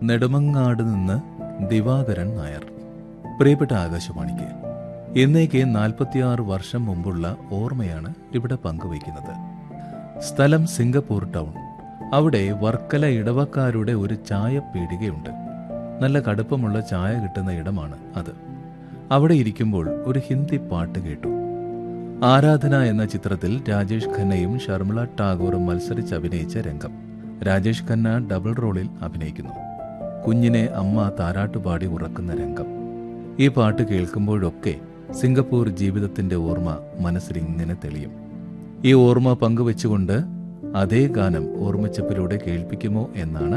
നെടുമങ്ങാട് നിന്ന് ദിവാകരൻ നായർ പ്രിയപ്പെട്ട ആകാശവാണിക്ക് എന്നേക്ക് നാൽപ്പത്തിയാറ് വർഷം മുമ്പുള്ള ഓർമ്മയാണ് ഇവിടെ പങ്കുവയ്ക്കുന്നത് സ്ഥലം സിംഗപ്പൂർ ടൗൺ അവിടെ വർക്കല ഇടവക്കാരുടെ ഒരു ചായ പീടികയുണ്ട് നല്ല കടുപ്പമുള്ള ചായ കിട്ടുന്ന ഇടമാണ് അത് അവിടെ ഇരിക്കുമ്പോൾ ഒരു ഹിന്ദി പാട്ട് കേട്ടു ആരാധന എന്ന ചിത്രത്തിൽ രാജേഷ് ഖന്നയും ഷർമിള ടാഗോറും മത്സരിച്ച് അഭിനയിച്ച രംഗം രാജേഷ് ഖന്ന ഡബിൾ റോളിൽ അഭിനയിക്കുന്നു കുഞ്ഞിനെ അമ്മ താരാട്ടുപാടി ഉറക്കുന്ന രംഗം ഈ പാട്ട് കേൾക്കുമ്പോഴൊക്കെ സിംഗപ്പൂർ ജീവിതത്തിന്റെ ഓർമ്മ മനസ്സിൽ ഇങ്ങനെ തെളിയും ഈ ഓർമ്മ പങ്കുവെച്ചുകൊണ്ട് അതേ ഗാനം ഓർമ്മച്ചപ്പിലൂടെ കേൾപ്പിക്കുമോ എന്നാണ്